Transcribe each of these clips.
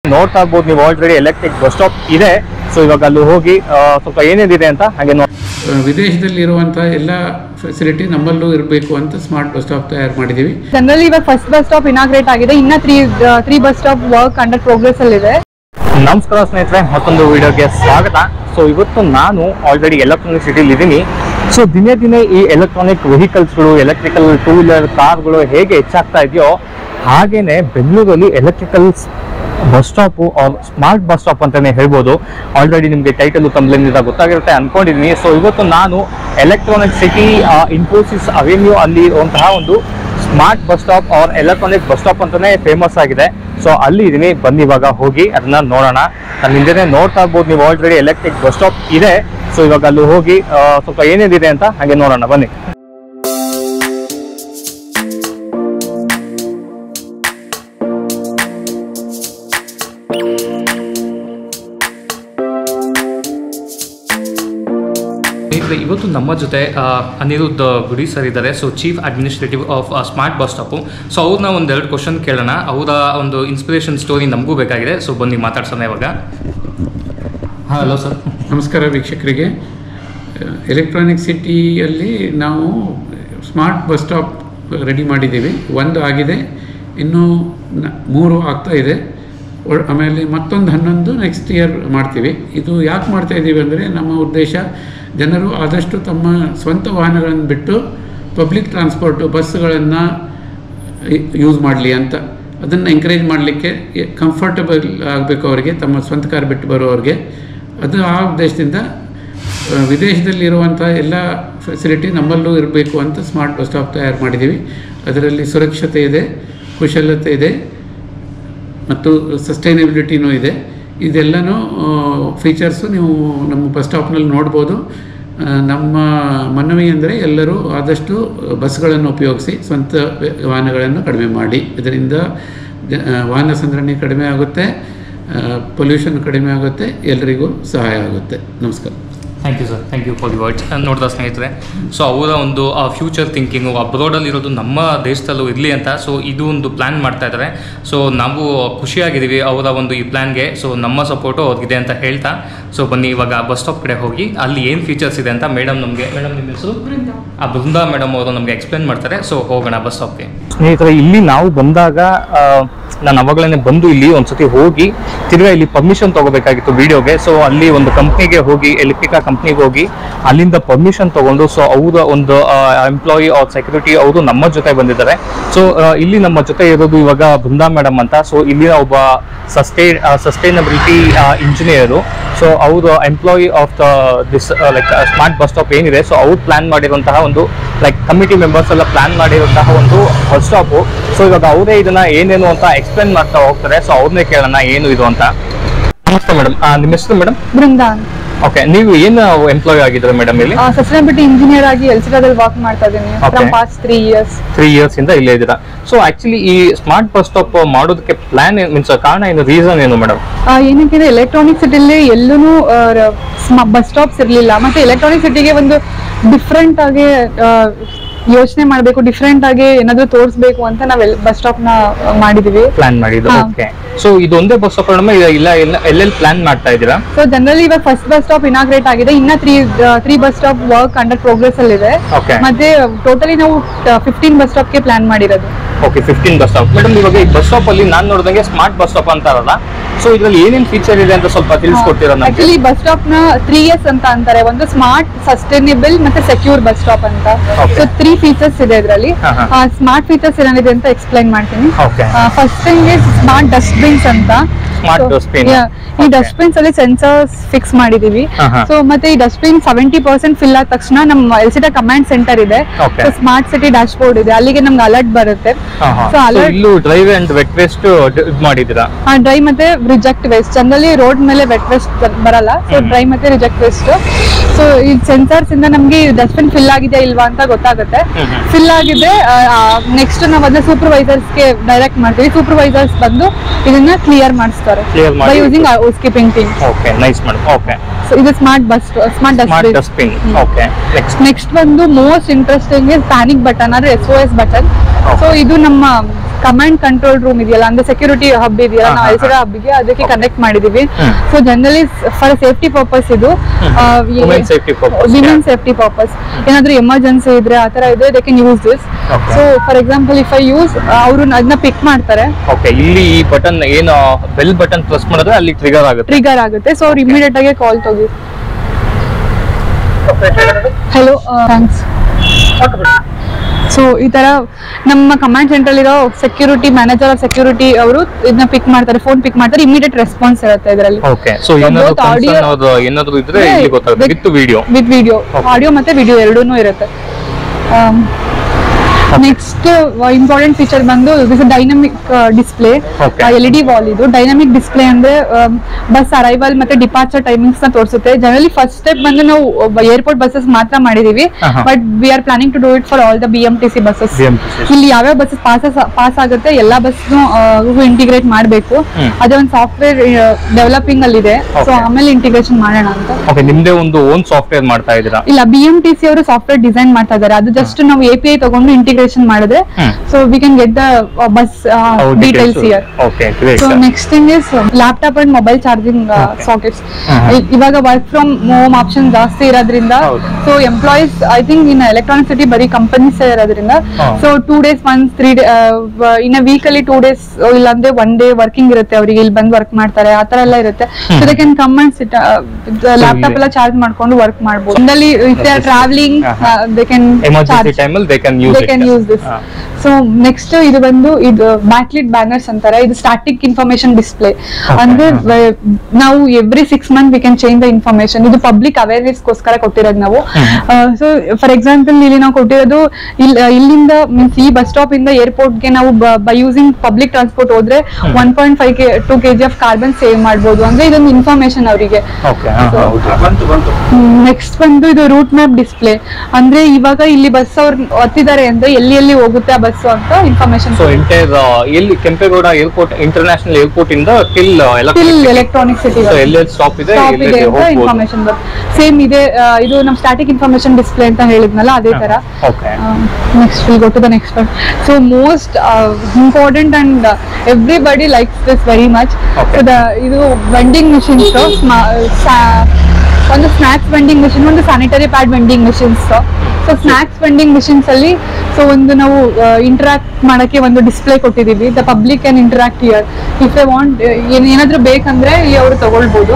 ನೋಡ್ತಾ ಇರ್ಬೋದು ನೀವು ಆಲ್ರೆಡಿ ಎಲೆಕ್ಟ್ರಿಕ್ ಬಸ್ ಸ್ಟಾಪ್ ಇದೆ ಸೊ ಇವಾಗ ಅಲ್ಲಿ ಹೋಗಿ ಆ, ಸ್ವಲ್ಪ ಏನೇನಿದೆ ಅಂತ ಹಾಗೆ ನೋಡಿ ವಿದೇಶದಲ್ಲಿರುವಂಥ ಎಲ್ಲ ಫೆಸಿಲಿಟಿ ನಮ್ಮಲ್ಲೂ ಇರಬೇಕು ಅಂತ ಸ್ಮಾರ್ಟ್ ಬಸ್ ಸ್ಟಾಪ್ ತಯಾರು ಮಾಡಿದ್ದೀವಿ ಜನರಲಿ ಇವಾಗ ಫಸ್ಟ್ ಬಸ್ ಸ್ಟಾಪ್ ಇನಾಗ್ರೇಟ್ ಆಗಿದೆ ಇನ್ನ three three bus stop work under progress ಅಲ್ಲಿ ಇದೆ ನಮಸ್ಕಾರ ಸ್ನೇಹಿತರೆ ಮತ್ತೊಂದು ವಿಡಿಯೋಗೆ ಸ್ವಾಗತ ಸೊ ಇವತ್ತು ನಾನು ಆಲ್ರೆಡಿ ಎಲೆಕ್ಟ್ರಾನಿಕ್ ಸಿಟಿಲಿ ಇದ್ದೀನಿ ಸೊ ದಿನೇ ದಿನೇ ಈ ಎಲೆಕ್ಟ್ರಾನಿಕ್ ವೆಹಿಕಲ್ಸ್ಗಳು ಎಲೆಕ್ಟ್ರಿಕಲ್ ಟೂ ವೀಲರ್ ಕಾರ್ಗಳು ಹೇಗೆ ಹೆಚ್ಚಾಗ್ತಾ ಇದೆಯೋ ಹಾಗೇನೆ ಬೆಂಗಳೂರಲ್ಲಿ electrical bus stop smart bus stop ಅಂತಾನೆ ಹೇಳ್ಬೋದು ಆಲ್ರೆಡಿ ನಿಮಗೆ ಟೈಟಲ್ ತಮ್ಮಲಿಂದ ಗೊತ್ತಾಗಿರುತ್ತೆ ಅನ್ಕೊಂಡಿದ್ದೀನಿ ಸೊ ಇವತ್ತು ನಾನು ಎಲೆಕ್ಟ್ರಾನಿಕ್ ಸಿಟಿ ಇನ್ಫೋಸಿಸ್ ಅವೆನ್ಯೂ ಅಲ್ಲಿ ಇರುವಂತಹ ಒಂದು smart bus stop or electronic bus stop ಅಂತಾನೆ ಫೇಮಸ್ ಆಗಿದೆ ಸೊ ಅಲ್ಲಿ ಇದೀನಿ ಬನ್ನಿ ಇವಾಗ ಹೋಗಿ ಅದನ್ನ ನೋಡೋಣ ನನ್ನ ಹಿಂದೆನೆ ನೋಡ್ತಾ ಇರ್ಬೋದು ನೀವು ಆಲ್ರೆಡಿ ಎಲೆಕ್ಟ್ರಿಕ್ ಬಸ್ ಸ್ಟಾಪ್ ಇದೆ ಸೊ ಇವಾಗ ಅಲ್ಲಿ ಹೋಗಿ ಆ, ಸ್ವಲ್ಪ ಏನೇನಿದೆ ಅಂತ ಹಾಗೆ ನೋಡೋಣ ಬನ್ನಿ ಸ್ನೇಹಿತರೆ ಇವತ್ತು ನಮ್ಮ ಜೊತೆ ಆ, ಅನಿರುದ್ಧ ಗುಡಿ ಸರ್ ಇದ್ದಾರೆ so chief administrative of smart bus stop so ಅವ್ರನ್ನ ಒಂದೆರಡು ಕ್ವಶನ್ ಕೇಳೋಣ ಅವರ ಒಂದು ಇನ್ಸ್ಪಿರೇಷನ್ ಸ್ಟೋರಿ ನಮಗೂ ಬೇಕಾಗಿದೆ ಸೊ ಬನ್ನಿ ಮಾತಾಡ್ಸೋಣ ಇವಾಗ ಹಾಂ ಹಲೋ ಸರ್ ನಮಸ್ಕಾರ ವೀಕ್ಷಕರಿಗೆ ಎಲೆಕ್ಟ್ರಾನಿಕ್ ಸಿಟಿಯಲ್ಲಿ ನಾವು ಸ್ಮಾರ್ಟ್ ಬಸ್ ಸ್ಟಾಪ್ ರೆಡಿ ಮಾಡಿದ್ದೀವಿ ಒಂದು ಆಗಿದೆ ಇನ್ನೂ ನ- ಮೂರು ಆಗ್ತಾ ಇದೆ ಒ- ಆಮೇಲೆ ಮತ್ತೊಂದು ಹನ್ನೊಂದು ನೆಕ್ಸ್ಟ್ ಇಯರ್ ಮಾಡ್ತೀವಿ ಇದು ಯಾಕೆ ಮಾಡ್ತಾ ಇದ್ದೀವಿ ಅಂದರೆ ನಮ್ಮ ಉದ್ದೇಶ ಜನರು ಆದಷ್ಟು ತಮ್ಮ ಸ್ವಂತ ವಾಹನಗಳನ್ನು ಬಿಟ್ಟು ಪಬ್ಲಿಕ್ ಟ್ರಾನ್ಸ್ಪೋರ್ಟು ಬಸ್ಸುಗಳನ್ನು ಯೂಸ್ ಮಾಡಲಿ ಅಂತ ಅದನ್ನು ಎಂಕರೇಜ್ ಮಾಡಲಿಕ್ಕೆ ಕಂಫರ್ಟಬಲ್ ಆಗಬೇಕು ಅವರಿಗೆ ತಮ್ಮ ಸ್ವಂತ ಕಾರ್ ಬಿಟ್ಟು ಬರುವವರಿಗೆ ಅದು ಆ ಉದ್ದೇಶದಿಂದ ಆ, ವಿದೇಶದಲ್ಲಿರುವಂಥ ಎಲ್ಲ ಫೆಸಿಲಿಟಿ ನಮ್ಮಲ್ಲೂ ಇರಬೇಕು ಅಂತ ಸ್ಮಾರ್ಟ್ ಬಸ್ ಸ್ಟಾಪ್ ತಯಾರು ಮಾಡಿದ್ದೀವಿ ಅದರಲ್ಲಿ ಸುರಕ್ಷತೆ ಇದೆ ಕುಶಲತೆ ಇದೆ ಮತ್ತು ಸಸ್ಟೈನಬಿಲಿಟಿನೂ ಇದೆ ಇದೆಲ್ಲನೂ ಫೀಚರ್ಸು ನೀವು ನಮ್ಮ ಬಸ್ ಸ್ಟಾಪ್ನಲ್ಲಿ ನೋಡ್ಬೋದು ಆ, ನಮ್ಮ ಮನವಿ ಅಂದರೆ ಎಲ್ಲರೂ ಆದಷ್ಟು ಬಸ್ಗಳನ್ನು ಉಪಯೋಗಿಸಿ ಸ್ವಂತ ವೆ- ವಾಹನಗಳನ್ನು ಕಡಿಮೆ ಮಾಡಿ ಇದರಿಂದ ಜ- ಆ, ವಾಹನ ಸಂಗ್ರಹಣೆ ಕಡಿಮೆ ಆಗುತ್ತೆ ಪೊಲ್ಯೂಷನ್ ಕಡಿಮೆ ಆಗುತ್ತೆ ಎಲ್ಲರಿಗೂ ಸಹಾಯ ಆಗುತ್ತೆ ನಮಸ್ಕಾರ thank you sir thank you for the words ನೋಡಿದ ಸ್ನೇಹಿತರೆ ಸೊ ಅವರ ಒಂದು ಫ್ಯೂಚರ್ ಥಿಂಕಿಂಗು ಅಬ್ರಾಡಲ್ಲಿ ಇರೋದು ನಮ್ಮ ದೇಶದಲ್ಲೂ ಇರಲಿ ಅಂತ ಸೊ ಇದು ಒಂದು ಪ್ಲ್ಯಾನ್ ಮಾಡ್ತಾ ಇದ್ದಾರೆ ಸೊ ನಾವು ಖುಷಿಯಾಗಿದ್ದೀವಿ ಅವರ ಒಂದು ಈ ಪ್ಲ್ಯಾನ್ಗೆ ಸೊ ನಮ್ಮ ಸಪೋರ್ಟು ಅವ್ರಿಗಿದೆ ಅಂತ ಹೇಳ್ತಾ ಸೊ ಬನ್ನಿ ಇವಾಗ ಬಸ್ ಸ್ಟಾಪ್ ಕಡೆ ಹೋಗಿ ಅಲ್ಲಿ ಏನು ಫೀಚರ್ಸ್ ಇದೆ ಅಂತ ಮೇಡಮ್ ನಮಗೆ ಮೇಡಮ್ ನಿಮ್ಮ ಹೆಸರು ಆ ಬೃಂದಾ ಮೇಡಮ್ ಅವರು ನಮಗೆ ಎಕ್ಸ್ಪ್ಲೇನ್ ಮಾಡ್ತಾರೆ ಸೊ ಹೋಗೋಣ ಬಸ್ ಸ್ಟಾಪ್ಗೆ ಸ್ನೇಹಿತರೆ ಇಲ್ಲಿ ನಾವು ಬಂದಾಗ ಆ, ನಾನು ಅವಾಗಲೇ ಬಂದು ಇಲ್ಲಿ ಒಂದ್ಸತಿ ಹೋಗಿ ತಿರ್ಗಾ ಇಲ್ಲಿ ಪರ್ಮಿಷನ್ ತಗೋಬೇಕಾಗಿತ್ತು ವಿಡಿಯೋಗೆ ಸೊ ಅಲ್ಲಿ ಒಂದು ಕಂಪ್ನಿಗೆ ಹೋಗಿ ಎಲೆಕ್ಟ್ರಿಕಾ ಕಂಪ್ನಿಗೆ ಹೋಗಿ ಅಲ್ಲಿಂದ ಪರ್ಮಿಷನ್ ತಗೊಂಡು ಸೊ ಅವರ ಒಂದು ಎಂಪ್ಲಾಯಿ ಆರ್ ಸೆಕ್ಯೂರಿಟಿ ಅವರು ನಮ್ಮ ಜೊತೆ ಬಂದಿದ್ದಾರೆ ಸೊ ಇಲ್ಲಿ ನಮ್ಮ ಜೊತೆ ಇರೋದು ಇವಾಗ ಬೃಂದಾ ಮೇಡಮ್ ಅಂತ ಸೊ ಇಲ್ಲಿನ ಒಬ್ಬ ಸಸ್ಟೈ ಸಸ್ಟೈನಬಿಲಿಟಿ ಇಂಜಿನಿಯರು ಸೊ ಅವರು employee of the this like smart bus stop ಏನಿದೆ ಸೊ ಅವ್ರು ಪ್ಲಾನ್ ಮಾಡಿರುವಂತಹ ಒಂದು ಲೈಕ್ ಕಮಿಟಿ ಮೆಂಬರ್ಸ್ ಎಲ್ಲ ಪ್ಲಾನ್ ಮಾಡಿರುವಂತಹ ಒಂದು ಬಸ್ ಸ್ಟಾಪು ಸೊ ಇವಾಗ ಅವರೇ ಇದನ್ನ ಏನೇನು ಅಂತ ಎಕ್ಸ್ಪ್ಲೇನ್ ಮಾಡ್ತಾ ಹೋಗ್ತಾರೆ ಸೊ ಅವ್ರನ್ನೇ ಕೇಳೋಣ ಏನು ಇದು ಅಂತ ನಮಸ್ತೆ ಮೇಡಮ್ ನಿಮ್ಮ ಹೆಸರು ಮೇಡಮ್ ಬೃಂದಾ ಓಕೆ ನೀವು ಏನು ಎಂಪ್ಲಾಯ್ ಆಗಿದ್ರೆ ಮೇಡಮ್ ಇಲ್ಲಿ ಸಸ್ಟೈನಬಿಲಿಟಿ ಇಂಜಿನಿಯರ್ ಆಗಿ ಎಲ್ಸಿಟಾದಲ್ಲಿ ವರ್ಕ್ ಮಾಡ್ತಾ ಇದ್ದೀನಿ Okay. From past three years three years ಇಂದ ಇಲ್ಲೇ ಇದ್ದೀರಾ ಸೊ ಆಕ್ಚುಲಿ ಈ ಸ್ಮಾರ್ಟ್ ಬಸ್ ಸ್ಟಾಪ್ ಮಾಡೋದಕ್ಕೆ ಪ್ಲಾನ್ ಮೀನ್ಸ್ ಕಾರಣ ಏನು ರೀಸನ್ ಏನು ಮೇಡಮ್ ಏನಕ್ಕೆ ಎಲೆಕ್ಟ್ರಾನಿಕ್ ಸಿಟಿಲಿ ಎಲ್ಲೂ ಬಸ್ ಸ್ಟಾಪ್ಸ್ ಇರಲಿಲ್ಲ ಮತ್ತೆ ಎಲೆಕ್ಟ್ರಾನಿಕ್ ಸಿಟಿಗೆ ಒಂದು ಡಿಫ್ರೆಂಟ್ ಆಗಿ ಯೋಚನೆ ಮಾಡಬೇಕು ಡಿಫ್ರೆಂಟ್ ಆಗಿ ಏನಾದ್ರು ತೋರಿಸ್ಬೇಕು ಅಂತ ನಾವು ಬಸ್ ಸ್ಟಾಪ್ ನ ಮಾಡಿದೀವಿ ಪ್ಲಾನ್ ಮಾಡಿದ್ದು ಹಾ. ಓಕೆ ಸೊ ಇದೊಂದೇ ಬಸ್ ಸ್ಟಾಪ್ ಮೇಡಮ್ ಇಲ್ಲ ಇಲ್ಲ ಎಲ್ಲೆಲ್ಲಿ ಪ್ಲಾನ್ ಮಾಡ್ತಾ ಇದ್ದೀರಾ ಸೊ ಜನರಲಿ ಇವಾಗ ಫಸ್ಟ್ ಬಸ್ ಸ್ಟಾಪ್ ಇನಾಗ್ರೇಟ್ ಆಗಿದೆ ಇನ್ನ three three bus stop work under progress ಅಲ್ಲಿ ಇದೆ Okay. ಮತ್ತೆ ಟೋಟಲಿ ನಾವು ಫಿಫ್ಟೀನ್ ಬಸ್ ಸ್ಟಾಪ್ ಗೆ ಪ್ಲಾನ್ ಮಾಡಿರೋದು okay fifteen bus stop madam ಇವಾಗ ಈ ಬಸ್ ಸ್ಟಾಪ್ ಅಲ್ಲಿ ನಾನು ನೋಡಿದಂಗೆ ಸ್ಮಾರ್ಟ್ ಬಸ್ ಸ್ಟಾಪ್ ಅಂತಾರಲ್ಲ ಸೊ ಇದ್ರಲ್ಲಿ ಏನೇನ್ ಫೀಚರ್ ಇದೆ ಅಂತ ಸ್ವಲ್ಪ ತಿಳಿಸ್ಕೊಡ್ತೀರಾ ನಮ್ಗೆ ಆಕ್ಚುಲಿ ಬಸ್ ಸ್ಟಾಪ್ ನ ತ್ರೀ ಎಸ್ ಅಂತ ಅಂತಾರೆ ಒಂದು ಸ್ಮಾರ್ಟ್ ಸಸ್ಟೈನೇಬಲ್ ಮತ್ತೆ ಸೆಕ್ಯೂರ್ ಬಸ್ ಸ್ಟಾಪ್ ಅಂತ Okay. ಸೊ ತ್ರೀ ಫೀಚರ್ಸ್ ಇದೆ ಇದರಲ್ಲಿ ಹಾ, ಹಾ. ಸ್ಮಾರ್ಟ್ ಫೀಚರ್ಸ್ ಏನಿದೆ ಅಂತ ಎಕ್ಸ್ಪ್ಲೈನ್ ಮಾಡ್ತೀನಿ okay first thing is smart dustbins ಅಂತ Smart So, dustbin. yeah, ಈ Okay. ಡಸ್ಟ್ಬಿನ್ಸ್ ಅಲ್ಲಿ ಸೆನ್ಸರ್ಸ್ ಫಿಕ್ಸ್ ಮಾಡಿದೀವಿ ಹಾ, ಹಾ. ಸೊ ಮತ್ತೆ ಈ ಡಸ್ಟ್ಬಿನ್ ಸೆವೆಂಟಿ ಪರ್ಸೆಂಟ್ ಫಿಲ್ ಆದ ತಕ್ಷಣ ನಮ್ಮ ಎಲ್ಸಿಟ ಕಮಾಂಡ್ ಸೆಂಟರ್ ಇದೆ Okay. So smart city dashboard ಇದೆ ಅಲ್ಲಿಗೆ ನಮ್ಗೆ ಅಲರ್ಟ್ ಬರುತ್ತೆ ಸೊ ಅಲರ್ಟ್ ಇಲ್ಲೂ ಡ್ರೈವ್ ಅಂಡ್ ವೆಟ್ ವೇಸ್ಟ್ ಇದು ಮಾಡಿದ್ದೀರಾ ಡ್ರೈ ಮತ್ತೆ ರಿಜೆಕ್ಟ್ ವೇಸ್ಟ್ ಜನರಲಿ ರೋಡ್ ಮೇಲೆ ವೆಟ್ ವೇಸ್ಟ್ ಬರಲ್ಲ ಸೊ ಡ್ರೈ ಮತ್ತೆ ರಿಜೆಕ್ಟ್ ವೇಸ್ಟ್ ಸೊ ಈ ಸೆನ್ಸರ್ಸ್ ಇಂದ ನಮ್ಗೆ ಡಸ್ಟ್ಬಿನ್ ಫಿಲ್ ಆಗಿದೆ ಇಲ್ವಾ ಅಂತ ಗೊತ್ತಾಗುತ್ತೆ ಫಿಲ್ ಆಗಿದೆ ನೆಕ್ಸ್ಟ್ ನಾವು ಅದನ್ನ ಸೂಪರ್ವೈಸರ್ಸ್ ಗೆ ಡೈರೆಕ್ಟ್ ಮಾಡ್ತೀವಿ ಸೂಪರ್ವೈಸರ್ಸ್ ಬಂದು ಇದನ್ನ ಕ್ಲಿಯರ್ ಮಾಡಿಸ್ತಾರೆ Clear ಮಾಡಿ- by using skipping team okay nice madam okay so ಇದು smart bus smart smart dustbin dustbin okay next next ಬಂದು most interesting is panic button ಅಂದ್ರೆ S O S button so ಇದು ನಮ್ಮ command control room ಇದೆಯಲ್ಲ ಅಂದ್ರೆ security hub ಇದೆಯಲ್ಲ ಹಾ, ನಾವು ಹಾ, ಎಲ್ಸಿರ ಹಬ್ಗೆ ಅದಕ್ಕೆ ಕನೆಕ್ಟ್ ಮಾಡಿದೀವಿ ಹ್ಮ್. So generally for safety purpose ಇದು Women safety purpose, women yeah. Safety purpose ಏನಾದ್ರೂ ಎಮರ್ಜೆನ್ಸಿ ಇದ್ರೆ ಆ ತರ ಇದ್ರೆ they can use this Okay. So for example if I use ಅವರು ಅದನ್ನ ಪಿಕ್ ಮಾಡ್ತಾರೆ ಓಕೆ ಇಲ್ಲಿ ಈ ಬಟನ್ ಏನು ಬೆಲ್ ಬಟನ್ ಪ್ರೆಸ್ ಮಾಡಿದ್ರೆ ಅಲ್ಲಿ ಟ್ರಿಗರ್ ಆಗುತ್ತೆ ಟ್ರಿಗರ್ ಆಗುತ್ತೆ ಸೊ ಅವ್ರು ಇಮಿಡಿಯೇಟ್ ಆಗಿ ಕಾಲ್ ತಗಿ ಹಲೋ ಥ್ಯಾಂಕ್ಸ್ ಸೊ ಈ ತರ ನಮ್ಮ ಕಮಾಂಡ್ ಸೆಂಟರ್ ಇರೋ ಸೆಕ್ಯೂರಿಟಿ ಮ್ಯಾನೇಜರ್ ಆಫ್ ಸೆಕ್ಯೂರಿಟಿ ಅವರು ಇದನ್ನ ಪಿಕ್ ಮಾಡ್ತಾರೆ ಫೋನ್ ಪಿಕ್ ಮಾಡ್ತಾರೆ ಇಮಿಡಿಯೇಟ್ ರೆಸ್ಪಾನ್ಸ್ ಇರುತ್ತೆ ಇದರಲ್ಲಿ ಓಕೆ ಸೊ So, ಏನಾದ್ರು both audio- concern ಅವ್ರ್ದು ಏನಾದ್ರು ಇದ್ರೆ Yeah, ಇಲ್ಲಿ ಗೊತ್ತಾಗುತ್ತೆ with- with video with video Okay. Audio ಮತ್ತೆ ವಿಡಿಯೋ ಎರಡೂ ಇರುತ್ತೆ ನೆಕ್ಸ್ಟ್ ಇಂಪಾರ್ಟೆಂಟ್ ಫೀಚರ್ ಬಂದು dynamic display Okay. L E D wall ಇದು ಡೈನಮಿಕ್ ಡಿಸ್ಪ್ಲೇ ಅಂದ್ರೆ ಬಸ್ ಅರೈವಲ್ ಮತ್ತೆ ಡಿಪಾರ್ಚರ್ ಟೈಮಿಂಗ್ಸ್ ನ ತೋರಿಸುತ್ತೆ ಜನರಲಿ ಫಸ್ಟ್ ಸ್ಟೆಪ್ ಬಂದು ನಾವು ಏರ್ಪೋರ್ಟ್ ಬಸ್ಸಸ್ ಮಾತ್ರ ಮಾಡಿದೀವಿ ಆಹಾ. But we are planning to do it for all the B M T C buses BMTC. ಇಲ್ಲಿ ಯಾವ್ಯಾವ ಬಸ್ಸಸ್ ಪಾಸ್ ಪಾಸ್ ಆಗುತ್ತೆ ಎಲ್ಲಾ ಬಸ್ ಇಂಟಿಗ್ರೇಟ್ ಮಾಡಬೇಕು ಹ್ಮ್. ಅದೇ ಒಂದು ಸಾಫ್ಟ್ವೇರ್ ಡೆವಲಪಿಂಗ್ ಅಲ್ಲಿ ಇದೆ ಸೊ Okay. ಆಮೇಲೆ ಇಂಟಿಗ್ರೇಷನ್ ಮಾಡೋಣ ಅಂತ ಓಕೆ ನಿಮ್ದೇ ಒಂದು ಓನ್ ಸಾಫ್ಟ್ವೇರ್ ಮಾಡ್ತಾ ಇದ್ದೀರಾ ಇಲ್ಲ ಬಿ ಎಂ ಟಿ ಸಿ ಅವರು ಸಾಫ್ಟ್ವೇರ್ ಡಿಸೈನ್ ಮಾಡ್ತಾ ಇದ್ದಾರೆ ಅದು ಜಸ್ಟ್ ನಾವು ಎ ಪಿ ಐ ತಗೊಂಡು ಇಂಟಿಗ್ರೇಷನ್ ಮಾಡಿದ್ರೆ ಹ್ಮ್. So we can get the bus details here okay great so next thing is laptop and mobile charging Okay. Sockets ಹ್ಮ್. ಇವಾಗ ವರ್ಕ್ ಫ್ರಮ್ ಹೋಮ್ ಆಪ್ಷನ್ ಜಾಸ್ತಿ ಇರೋದ್ರಿಂದ ಹೌದು. So employees I think in electronic city ಬರೀ companies ಇರೋದ್ರಿಂದ ಹಾ. So two days once three day ಇನ್ weak ಅಲ್ಲಿ two days ಇಲ್ಲಾಂದ್ರೆ ಒನ್ ಡೇ ವರ್ಕಿಂಗ್ ಇರುತ್ತೆ ಅವರಿಗೆ ಇಲ್ಲಿ ಬಂದು ವರ್ಕ್ ಮಾಡ್ತಾರೆ ಆ ತರ ಎಲ್ಲ ಇರುತ್ತೆ so they can come and sit laptop ಎಲ್ಲ ಚಾರ್ಜ್ ಮಾಡ್ಕೊಂಡು ವರ್ಕ್ ಮಾಡ್ಬೋದು ಇನ್ನಲ್ಲಿ ಇಫ್ ದೇ ಆರ್ ಟ್ರಾವೆಲಿಂಗ್ ಆಹಾ. ದೇ ಕ್ಯಾನ್ ಎಮರ್ಜೆನ್ಸಿ ಟೈಮಲ್ಲಿ they can use they can use this so next ಇದು ಬಂದು ಇದು ಬ್ಯಾಕ್ಲಿಟ್ ಬ್ಯಾನರ್ಸ್ ಅಂತಾರೆ ಇದು ಸ್ಟಾಟಿಕ್ ಇನ್ಫಾರ್ಮೇಶನ್ ಡಿಸ್ಪ್ಲೇ ಅಂದ್ರೆ ವ- ನಾವು every six month we can change the information ಇದು ಪಬ್ಲಿಕ್ ಅವೇರ್ನೆಸ್ ಗೋಸ್ಕರ ಕೊಟ್ಟಿರೋದು ನಾವು ಸೊ ಫಾರ್ ಎಕ್ಸಾಂಪಲ್ ಇಲ್ಲಿ ನಾವು ಕೊಟ್ಟಿರೋದು ಇಲ್- ಇಲ್ಲಿಂದ ಮೀನ್ಸ್ ಈ ಬಸ್ ಸ್ಟಾಪ್ ಇಂದ ಏರ್ಪೋರ್ಟ್ ಗೆ ನಾವು ಬೈ ಯೂಸಿಂಗ್ ಪಬ್ಲಿಕ್ ಟ್ರಾನ್ಸ್ಪೋರ್ಟ್ ಹೋದ್ರೆ one point five K to K G of carbon save ಮಾಡ್ಬೋದು ಅಂದ್ರೆ ಇದೊಂದು ಇನ್ಫಾರ್ಮೇಶನ್ ಅವರಿಗೆ ಓಕೆ ಹೌದು ನೆಕ್ಸ್ಟ್ ಬಂದು ಇದು ರೂಟ್ ಮ್ಯಾಪ್ ಡಿಸ್ಪ್ಲೇ ಅಂದ್ರೆ ಇವಾಗ ಇಲ್ಲಿ ಬಸ್ ಅವ್ರು ಹತ್ತಿದ್ದಾರೆ ಅಂದ್ರೆ ಎಲ್ಲಿ ಎಲ್ಲಿ ಹೋಗುತ್ತೆ ಆ ಬಸ್ ಅಂತ ಇನ್ಫಾರ್ಮೇಶನ್ ಸೊ ಎಂಟೈರ್ ಎಲ್ಲಿ ಕೆಂಪೇಗೌಡ ಏರ್ಪೋರ್ಟ್ ಇಂಟರ್ನ್ಯಾಷನಲ್ ಏರ್ಪೋರ್ಟ್ ಇಂದ till still electronic city so ಎಲ್ಲೆಲ್ಲಿ ಸ್ಟಾಪ್ ಇದೆ ಸ್ಟಾಪ್ ಇದೆ ಎಲ್ಲೆಲ್ಲಿ ಅಂತ ಹೋಗ್ಬೋದು ಇನ್ಫಾರ್ಮೇಶನ್ ಸೇಮ್ ಇದೆ ಆ, ಇದು ನಮ್ ಸ್ಟಾಟಿಕ್ ಇನ್ಫಾರ್ಮೇಶನ್ ಡಿಸ್ಪ್ಲೇ ಅಂತ ಹೇಳಿದ್ನಲ್ಲ ಅದೇ ತರ okay next will go to the next one so most important and everybody likes this very much Okay. So the ಇದು ವೆಂಡಿಂಗ್ ಮಿಷಿನ್ಸ್ ಒಂದು ಸ್ನಾಕ್ಸ್ ವೆಂಡಿಂಗ್ ಮಿಷಿನ್ ಒಂದು sanitary pad vending machines so snacks vending machines ಅಲ್ಲಿ so ಒಂದು ನಾವು interact ಮಾಡಕ್ಕೆ ಒಂದು display ಕೊಟ್ಟಿದೀವಿ the public can interact here if I want ಏನಾದ್ರೂ ಬೇಕಂದ್ರೆ ಇಲ್ಲಿ ಅವರು ತಗೊಳ್ಬೋದು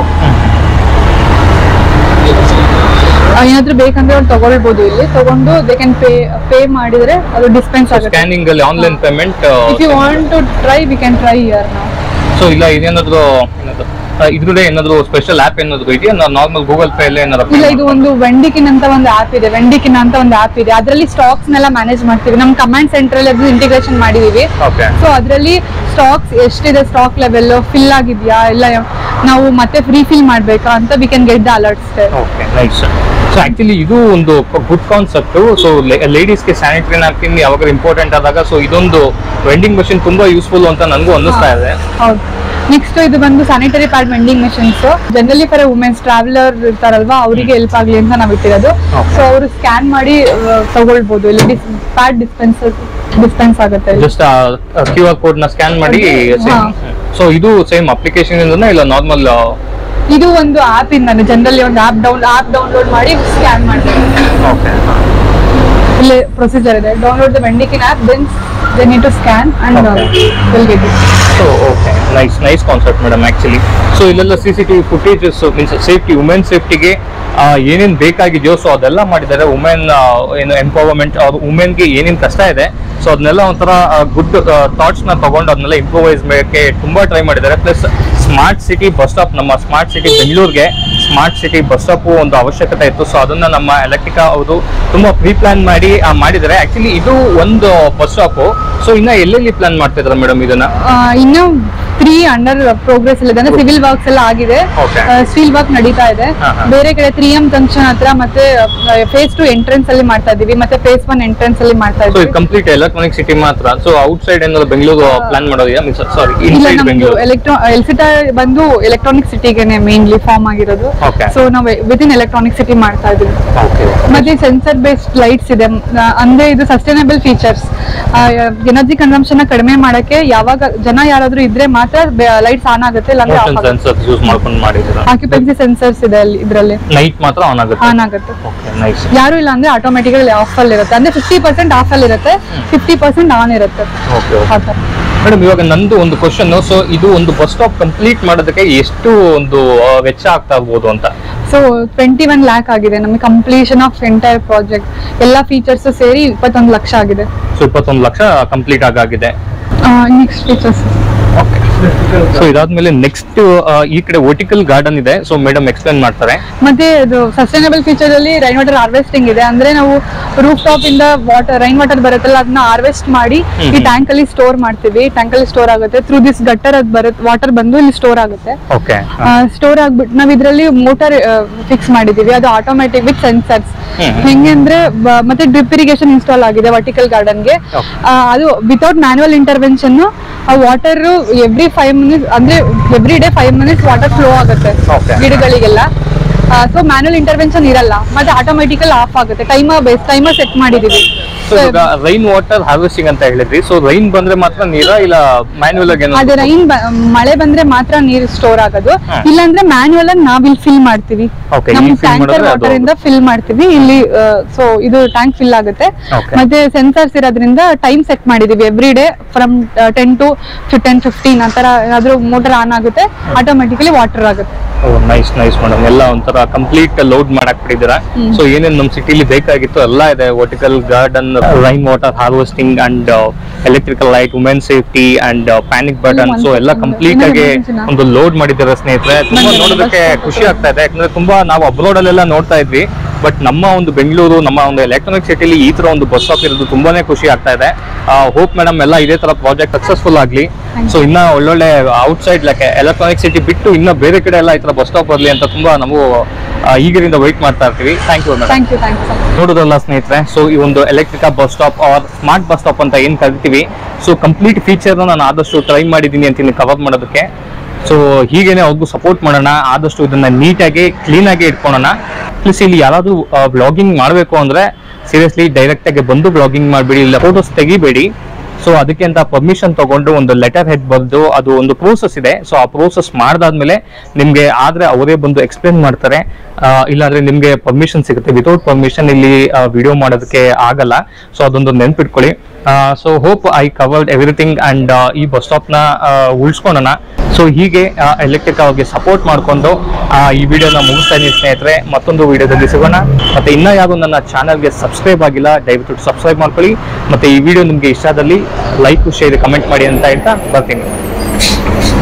ಆ, ಏನಾದ್ರೂ ಬೇಕಂದ್ರೆ ಅವ್ರು ತಗೊಳ್ಬೋದು ಇಲ್ಲಿ ತಗೊಂಡು ದೇ ಕ್ಯಾನ್ ಪೇ ಪೇ ಮಾಡಿದ್ರೆ ಅದು ಡಿಸ್ಪೆನ್ಸ್ ಆಗುತ್ತೆ ಸ್ಕ್ಯಾನಿಂಗ್ ಅಲ್ಲಿ online payment if you want to try we can try here ನಾವು ಸೊ ಇಲ್ಲ ಇದೇನಾದ್ರು ಏನಾದ್ರು ಇದ್ರದ್ದೇ ಏನಾದ್ರು ಸ್ಪೆಷಲ್ ಆಪ್ ಏನಾದ್ರು ಇದೆಯಾ ನಾರ್ಮಲ್ ಗೂಗಲ್ ಪೇ ಅಲ್ಲಿ ಏನಾದ್ರು ಇಲ್ಲ ಇದು ಒಂದು ವೆಂಡಿಕಿನ್ ಅಂತ ಒಂದು ಆಪ್ ಇದೆ ವೆಂಡಿಕಿನ್ ಅಂತ ಒಂದು ಆಪ್ ಇದೆ ಅದರಲ್ಲಿ ಸ್ಟಾಕ್ಸ್ ನೆಲ್ಲ ಮ್ಯಾನೇಜ್ ಮಾಡ್ತೀವಿ ನಮ್ಮ ಕಮಾಂಡ್ ಸೆಂಟರ್ ಅಲ್ಲಿ ಅದು ಇಂಟಿಗ್ರೇಷನ್ ಮಾಡಿದೀವಿ ಓಕೆ ಸೊ ಅದರಲ್ಲಿ ಸ್ಟಾಕ್ಸ್ ಎಷ್ಟಿದೆ ಸ್ಟಾಕ್ ಲೆವೆಲ್ ಫಿಲ್ ಆಗಿದೆಯಾ ಇಲ್ಲ ನಾವು ಮತ್ತೆ ಫ್ರೀ ಫಿಲ್ ಮಾಡ್ಬೇಕಾ ಅಂತ we can get the alerts okay nice so actually ಇದು ಒಂದು ಗುಡ್ ಕಾನ್ಸೆಪ್ಟ್ ಸೊ ಲೇಡೀಸ್ಗೆ ಸ್ಯಾನಿಟರಿ ನ್ಯಾಪ್ಕಿನ್ ಯಾವಾಗ ಇಂಪಾರ್ಟೆಂಟ್ ಆದಾಗ ಸೊ ಇದೊಂದು ವೆಂಡಿಂಗ್ ಮಷಿನ್ ತುಂಬಾ ಯೂಸ್ಫುಲ್ ಅಂತ ನನಗೂ ಅನ್ನಿಸ್ತಾ ಇದೆ ಹೌದು ನೆಕ್ಸ್ಟ್ ಇದು ಬಂದು sanitary pad vending machines generally for womens traveller ಇರ್ತಾರಲ್ವಾ ಅವರಿಗೆ ಹೆಲ್ಪ್ ಆಗ್ಲಿ ಅಂತ ನಾವು ಇಟ್ಟಿರೋದು Okay. ಸೊ ಅವರು ಸ್ಕ್ಯಾನ್ ಮಾಡಿ ಆ, ತಗೊಳ್ಬೋದು ಇಲ್ಲಿ ಪ್ಯಾಡ್ ಡಿಸ್ಪೆನ್ಸ್ ಡಿಸ್ಪೆನ್ಸ್ ಆಗುತ್ತೆ ಇಲ್ಲಿ. ಜಸ್ಟ್ ಕ್ಯೂ ಆರ್ ಕೋಡ್ ನ ಸ್ಕ್ಯಾನ್ ಮಾಡಿ ಹಾ. ಸೊ ಇದು ಸೇಮ್ ಅಪ್ಲಿಕೇಶನ್ ಇಂದನ ಇಲ್ಲ ನಾರ್ಮಲ್ ಇದು ಒಂದು ಆಪ್ ಇಂದಾನೆ ಜನರಲಿ ಒಂದು ಆಪ್ ಡೌನ್ ಆಪ್ ಡೌನ್ಲೋಡ್ ಮಾಡಿ ಸ್ಕ್ಯಾನ್ ಮಾಡ್ತಾರೆ ಓಕೆ ಇಲ್ಲಿ ಪ್ರೊಸೀಜರ್ ಇದೆ download the vending app then they need to scan and Okay. Will get it so okay nice nice concept madam actually so ಇಲ್ಲೆಲ್ಲ C C T V footages means safety women ಸೇಫ್ಟಿಗೆ ಏನೇನು ಬೇಕಾಗಿದೆಯೋ so ಅದೆಲ್ಲ ಮಾಡಿದ್ದಾರೆ women ಏನು empowerment ಅವ್ರ ವುಮೆನ್ಗೆ ಏನೇನು ಕಷ್ಟ ಇದೆ ಸೊ ಅದನ್ನೆಲ್ಲ ಒಂಥರ ಗುಡ್ ಥಾಟ್ಸ್ನ ತಗೊಂಡು ಅದನ್ನೆಲ್ಲ ಇಂಪ್ರೂವೈಸ್ ಮಾಡೋಕ್ಕೆ ತುಂಬ ಟ್ರೈ ಮಾಡಿದ್ದಾರೆ plus smart city bus stop ನಮ್ಮ ಸ್ಮಾರ್ಟ್ ಸಿಟಿ ಬೆಂಗಳೂರಿಗೆ ಸ್ಮಾರ್ಟ್ ಸಿಟಿ ಬಸ್ ಸ್ಟಾಪ್ ಒಂದು ಅವಶ್ಯಕತೆ ಇತ್ತು ಸೊ ಅದನ್ನ ನಮ್ಮ ಎಲೆಕ್ಟ್ರಿಕಾ ಅವರು ತುಂಬಾ ಪ್ರೀ ಪ್ಲಾನ್ ಮಾಡಿ ಆ, ಮಾಡಿದ್ದಾರೆ ಆಕ್ಚುಲಿ ಇದು ಒಂದು ಬಸ್ ಸ್ಟಾಪ್ ಸೊ ಇನ್ನ ಎಲ್ಲೆಲ್ಲಿ ಪ್ಲಾನ್ ಮಾಡ್ತಿದ್ದಾರೆ ಮೇಡಮ್ ಇದನ್ನ ಇನ್ನು ತ್ರೀ ಅಂಡರ್ ಪ್ರೋಗ್ರೆಸ್ ಇದೆ ಅಂದ್ರೆ ಸಿವಿಲ್ ವರ್ಕ್ಸ್ ಎಲ್ಲ ಆಗಿದೆ Okay. ಸ್ಟೀಲ್ ವರ್ಕ್ ನಡೀತಾ ಇದೆ ಹಾ, ಹಾ. ಬೇರೆ ಕಡೆ ತ್ರೀ ಎಂ ಜಂಕ್ಷನ್ ಹತ್ರ ಮತ್ತೆ ಫೇಸ್ ಟು ಎಂಟ್ರೆನ್ಸ್ ಅಲ್ಲಿ ಮಾಡ್ತಾ ಇದೀವಿ ಮತ್ತೆ ಫೇಸ್ ಒನ್ ಎಂಟ್ರೆನ್ಸ್ ಅಲ್ಲಿ ಮಾಡ್ತಾ ಸೊ ಇದೀವಿ ಇದು ಕಂಪ್ಲೀಟ್ ಎಲೆಕ್ಟ್ರಾನಿಕ್ ಸಿಟಿ ಮಾತ್ರ ಸೊ ಔಟ್ ಸೈಡ್ ಏನಾದ್ರು ಬೆಂಗಳೂರು ಪ್ಲಾನ್ ಮಾಡೋದಿಯಾ ಮೀನ್ಸ್ ಸಾರಿ ಇಲ್ಲ ಇನ್ಸೈಡ್ ನಮ್ದು ಬೆಂಗಳೂರು ಎಲೆಕ್ಟ್ರಾ ಎಲ್ಸಿಟಾ ಬಂದು ಎಲೆಕ್ಟ್ರಾನಿಕ್ ಸಿಟಿಗೆನೆ ಮೇನ್ಲಿ ಫಾರ್ಮ್ ಆಗಿರೋದು Okay. ಸೊ ನಾವು ವಿತ್ ಇನ್ ಎಲೆಕ್ಟ್ರಾನಿಕ್ ಸಿಟಿ ಮಾಡ್ತಾ ಇದೀವಿ ಓಕೆ ಮತ್ತೆ ಸೆನ್ಸರ್ ಬೇಸ್ಡ್ ಲೈಟ್ಸ್ ಇದೆ ಆ, ಅಂದ್ರೆ ಇದು ಸಸ್ಟೈನಬಲ್ ಫೀಚರ್ಸ್ ಎನರ್ಜಿ ಕನ್ಸಂಪ್ಷನ್ ಕಡಿಮೆ ಮಾಡಕ್ಕೆ ಯಾವಾಗ ಜನ ಯಾರಾದ್ರೂ ಇದ್ರೆ ಮಾತ್ರ ಲೈಟ್ಸ್ ಆನ್ ಆಗುತ್ತೆ ಇಲ್ಲಾಂದ್ರೆ ಮೋಷನ್ ಸೆನ್ಸರ್ ಯೂಸ್ ಮಾಡ್ಕೊಂಡು ಮಾಡಿದ್ದೀರಾ ಆಕ್ಯುಪೆನ್ಸಿ ಸೆನ್ಸರ್ಸ್ ಇದೆ ಅಲ್ಲಿ ಇದ್ರಲ್ಲಿ ನೈಟ್ ಮಾತ್ರ ಆನ್ ಆಗುತ್ತೆ ಆನ್ ಆಗುತ್ತೆ ಓಕೆ ನೈಸ್ ಯಾರು ಇಲ್ಲ ಅಂದ್ರೆ ಆಟೋಮೆಟಿಕಲಿ ಆಫ್ ಅಲ್ಲಿ ಇರುತ್ತೆ ಅಂದ್ರೆ ಫಿಫ್ಟಿ ಪರ್ಸೆಂಟ್ ಆಫ್ ಅಲ್ಲಿ ಇರುತ್ತೆ ಫಿಫ್ಟಿ ಪರ್ಸೆಂಟ್ ಆನ್ ಇರುತ್ತೆ ಓಕೆ ಆ ಥರ. ಮೇಡಮ್ ಇವಾಗ ನಂದು ಒಂದು ಕ್ವಶನ್ ಸೊ ಇದು ಒಂದು ಬಸ್ ಸ್ಟಾಪ್ ಕಂಪ್ಲೀಟ್ ಮಾಡೋದಕ್ಕೆ ಎಷ್ಟು ಒಂದು ಆ, ವೆಚ್ಚ ಆಗ್ತಾ ಇರ್ಬೋದು ಅಂತ ಸೊ ಟ್ವೆಂಟಿ ಒನ್ ಲ್ಯಾಕ್ ಆಗಿದೆ ನಮಗೆ ಕಂಪ್ಲೀಷನ್ ಆಫ್ ಎಂಟೈರ್ ಪ್ರಾಜೆಕ್ಟ್ ಎಲ್ಲ ಫೀಚರ್ಸ್ ಸೇರಿ ಇಪ್ಪತ್ತೊಂದು ಲಕ್ಷ ಆಗಿದೆ ಸೊ ಇಪ್ಪತ್ತೊಂದು ಲಕ್ಷ ಕಂಪ್ಲೀಟ್ ಆಗಾಗಿದೆ ನೆಕ್ಸ್ಟ್ ಫೀಚರ್ಸ್ ಓಕೆ ಸೊ ಇದಾದ್ಮೇಲೆ ನೆಕ್ಸ್ಟ್ ಈ ಕಡೆ ವರ್ಟಿಕಲ್ ಗಾರ್ಡನ್ ಇದೆ ಸೊ ಮೇಡಮ್ ಎಕ್ಸ್ಪ್ಲೇನ್ ಮಾಡ್ತಾರೆ ಮತ್ತೆ ಇದು ಸಸ್ಟೈನಬಲ್ ಫೀಚರ್ ಅಲ್ಲಿ ರೈನ್ ವಾಟರ್ ಹಾರ್ವೆಸ್ಟಿಂಗ್ ಇದೆ ಅಂದ್ರೆ ನಾವು ರೂಫ್ ಟಾಪ್ ಇಂದ ವಾಟರ್ ರೈನ್ ವಾಟರ್ ಬರುತ್ತಲ್ಲ ಅದನ್ನ ಹಾರ್ವೆಸ್ಟ್ ಮಾಡಿ ಈ ಟ್ಯಾಂಕ್ ಅಲ್ಲಿ ಸ್ಟೋರ್ ಮಾಡ್ತೀವಿ ಟ್ಯಾಂಕ್ ಅಲ್ಲಿ ಸ್ಟೋರ್ ಆಗುತ್ತೆ ಥ್ರೂ ದಿಸ್ ಗಟ್ಟರ್ ಅದು ಬರುತ್ತೆ ವಾಟರ್ ಬಂದು ಇಲ್ಲಿ ಸ್ಟೋರ್ ಆಗುತ್ತೆ ಓಕೆ ಸ್ಟೋರ್ ಆಗ್ಬಿಟ್ಟು ನಾವ್ ಇದ್ರಲ್ಲಿ ಮೋಟರ್ ಫಿಕ್ಸ್ ಮಾಡಿದೀವಿ ಅದು ಆಟೋಮ್ಯಾಟಿಕ್ ವಿತ್ ಸೆನ್ಸರ್ಸ್ ಹ್ಮ್. ಹೆಂಗೆ ಅಂದ್ರೆ ಬ- ಮತ್ತೆ ಡ್ರಿಪ್ ಇರಿಗೇಷನ್ ಇನ್ಸ್ಟಾಲ್ ಆಗಿದೆ ವರ್ಟಿಕಲ್ ಗಾರ್ಡನ್ಗೆ Okay. ಅದು ವಿತೌಟ್ ಮ್ಯಾನುವಲ್ ಇಂಟರ್ವೆನ್ಷನ್ ಆ ವಾಟರ್ ಎವ್ರಿ ಫೈವ್ ಮಿನಿಟ್ಸ್ ಅಂದ್ರೆ every day five minutes water flow ಆಗುತ್ತೆ Okay. ಗಿಡಗಳಿಗೆಲ್ಲ ಸೊ ಮ್ಯಾನುವಲ್ ಇಂಟರ್ವೆನ್ಷನ್ ಇರಲ್ಲ ಮತ್ತೆ ಆಟೋಮೆಟಿಕಲ್ ಆಫ್ ಆಗುತ್ತೆ ಟೈಮರ್ ಬೇಸ್ ಟೈಮರ್ ಸೆಟ್ ಮಾಡಿದೀವಿ ಸೊ ಇವಾಗ ರೈನ್ ವಾಟರ್ ಹಾರ್ವೆಸ್ಟಿಂಗ್ ಅಂತ ಹೇಳಿದ್ರಿ ಸೊ ರೈನ್ ಬಂದ್ರೆ ಮಾತ್ರ ನೀರ ಇಲ್ಲ ಮ್ಯಾನ್ಯುವಲ್ ಆಗಿ ಅದೇ ಏನಾದ್ರು ರೈನ್ ಮಳೆ ಬಂದ್ರೆ ಮಾತ್ರ ನೀರು ಸ್ಟೋರ್ ಆಗೋದು ಹಾ. ಇಲ್ಲಾಂದ್ರೆ ಮ್ಯಾನ್ಯುವಲ್ ಆಗಿ ನಾವ್ ಇಲ್ಲಿ ಫಿಲ್ ಮಾಡ್ತೀವಿ Okay, ನಮ್ ಇಲ್ಲಿ fill ಟ್ಯಾಂಕರ್ ಮಾಡಿದ್ರೆ ಅದು- ವಾಟರ್ ಇಂದ ಫಿಲ್ ಮಾಡ್ತೀವಿ ಇಲ್ಲಿ ಸೊ ಇದು ಟ್ಯಾಂಕ್ ಫಿಲ್ ಆಗುತ್ತೆ Okay. ಮತ್ತೆ ಸೆನ್ಸರ್ಸ್ ಇರೋದ್ರಿಂದ ಟೈಮ್ ಸೆಟ್ ಮಾಡಿದೀವಿ every day from ten to ten fifteen ಆ ತರ ಏನಾದ್ರು ಮೋಟರ್ ಆನ್ ಆಗುತ್ತೆ ಆಟೋಮೆಟಿಕಲಿ ವಾಟರ್ ಆಗುತ್ತೆ ನೈಸ್ ನೈಸ್ ಮೇಡಮ್ ಎಲ್ಲ ಒಂಥರ ಕಂಪ್ಲೀಟ್ ಲೋಡ್ ಮಾಡಕ್ ಬಿಟ್ಟಿದ್ದೀರಾ ಸೊ ಏನೇನ್ ನಮ್ ಸಿಟಿಲಿ ಬೇಕಾಗಿತ್ತು ಎಲ್ಲ ಇದೆ vertical garden rain water harvesting and electrical light women safety and panic button so ಎಲ್ಲ ಕಂಪ್ಲೀಟ್ ಆಗಿ ಒಂದು ಲೋಡ್ ಮಾಡಿದ್ದಾರೆ ಸ್ನೇಹಿತರೆ ತುಂಬಾ ನೋಡೋದಕ್ಕೆ ಖುಷಿ ಆಗ್ತಾ ಇದೆ ಯಾಕಂದ್ರೆ ತುಂಬಾ ನಾವು ಅಬ್ರೋಡ್ ಅಲ್ಲೆಲ್ಲ ನೋಡ್ತಾ ಇದ್ವಿ ಬಟ್ ನಮ್ಮ ಒಂದು ಬೆಂಗಳೂರು ನಮ್ಮ ಒಂದು ಎಲೆಕ್ಟ್ರಾನಿಕ್ ಸಿಟಿಲಿ ಈ ತರ ಒಂದು ಬಸ್ ಸ್ಟಾಪ್ ಇರೋದು ತುಂಬಾನೇ ಖುಷಿ ಆಗ್ತಾ ಇದೆ ಹೋಪ್ ಮೇಡಮ್ ಎಲ್ಲ ಇದೇ ತರ ಪ್ರಾಜೆಕ್ಟ್ ಸಕ್ಸಸ್ಫುಲ್ ಆಗ್ಲಿ ಸೊ ಇನ್ನ ಒಳ್ಳೊಳ್ಳೆ outside like electronic city ಬಿಟ್ಟು ಇನ್ನ ಬೇರೆ ಕಡೆ ಎಲ್ಲ ಈ ತರ ಬಸ್ ಸ್ಟಾಪ್ ಬರಲಿ ಅಂತ ತುಂಬಾ ನಾವು ಆ, ಈಗರಿಂದ ವೈಟ್ ಮಾಡ್ತಾ ಇರ್ತೀವಿ thank you madam thank you thank you ನೋಡೋದಲ್ಲ ಸ್ನೇಹಿತರೆ ಸೊ ಈ ಒಂದು electrical bus stop or smart bus stop ಅಂತ ಏನ್ ಕರಿತೀವಿ ಸೊ ಕಂಪ್ಲೀಟ್ ಫೀಚರ್ ನಾನು ಆದಷ್ಟು ಟ್ರೈ ಮಾಡಿದ್ದೀನಿ ಅಂತೀನಿ ಕವರ್ ಮಾಡೋದಕ್ಕೆ ಸೊ ಹೀಗೇನೆ ಅವ್ರಿಗೂ ಸಪೋರ್ಟ್ ಮಾಡೋಣ ಆದಷ್ಟು ಇದನ್ನ ನೀಟಾಗಿ ಕ್ಲೀನ್ ಆಗಿ ಇಟ್ಕೊಳ್ಳೋಣ ಪ್ಲಸ್ ಇಲ್ಲಿ ಯಾರಾದ್ರೂ ಬ್ಲಾಗಿಂಗ್ ಮಾಡಬೇಕು ಅಂದ್ರೆ ಸೀರಿಯಸ್ಲಿ ಡೈರೆಕ್ಟ್ ಆಗಿ ಬಂದು ಬ್ಲಾಗಿಂಗ್ ಮಾಡಬೇಡಿ ಇಲ್ಲ ಫೋಟೋಸ್ ತೆಗಿಬೇಡಿ ಸೊ ಅದಕ್ಕೆ ಅಂತ ಪರ್ಮಿಷನ್ ತಗೊಂಡು ಒಂದು ಲೆಟರ್ ಹೆಡ್ ಬರೆದು ಅದು ಒಂದು ಪ್ರೋಸೆಸ್ ಇದೆ ಸೊ ಆ ಪ್ರೋಸೆಸ್ ಮಾಡ್ದಾದ್ಮೇಲೆ ನಿಮ್ಗೆ ಆದ್ರೆ ಅವರೇ ಬಂದು ಎಕ್ಸ್ಪ್ಲೇನ್ ಮಾಡ್ತಾರೆ ಆ, ಇಲ್ಲಾಂದ್ರೆ ನಿಮ್ಗೆ ಪರ್ಮಿಷನ್ ಸಿಗುತ್ತೆ ವಿತೌಟ್ ಪರ್ಮಿಷನ್ ಇಲ್ಲಿ ವಿಡಿಯೋ ಮಾಡೋದಕ್ಕೆ ಆಗಲ್ಲ ಸೊ ಅದೊಂದು ನೆನ್ಪಿಟ್ಕೊಳ್ಳಿ so hope I covered everything and ಈ ಬಸ್ ಸ್ಟಾಪ್ ನ ಉಳಿಸ್ಕೊಳ್ಳೋಣ ಸೊ ಹೀಗೆ ಎಲೆಕ್ಟ್ರಿಕ್ ಅವ್ರಿಗೆ ಸಪೋರ್ಟ್ ಮಾಡ್ಕೊಂಡು ಆ, ಈ ವಿಡಿಯೋನ ಮುಗಿಸ್ತಾ ಇದ್ದೀನಿ ಸ್ನೇಹಿತರೆ ಮತ್ತೊಂದು ವಿಡಿಯೋದಲ್ಲಿ ಸಿಗೋಣ ಮತ್ತೆ ಇನ್ನ ಯಾರು ನನ್ನ ಚಾನಲ್ಗೆ ಸಬ್ಸ್ಕ್ರೈಬ್ ಆಗಿಲ್ಲ ದಯವಿಟ್ಟು ಸಬ್ಸ್ಕ್ರೈಬ್ ಮಾಡ್ಕೊಳ್ಳಿ ಮತ್ತೆ ಈ ವಿಡಿಯೋ ನಿಮ್ಗೆ ಇಷ್ಟ ಆದಲ್ಲಿ ಲೈಕ್ ಶೇರ್ ಕಮೆಂಟ್ ಮಾಡಿ ಅಂತ ಹೇಳ್ತಾ ಬರ್ತೀನಿ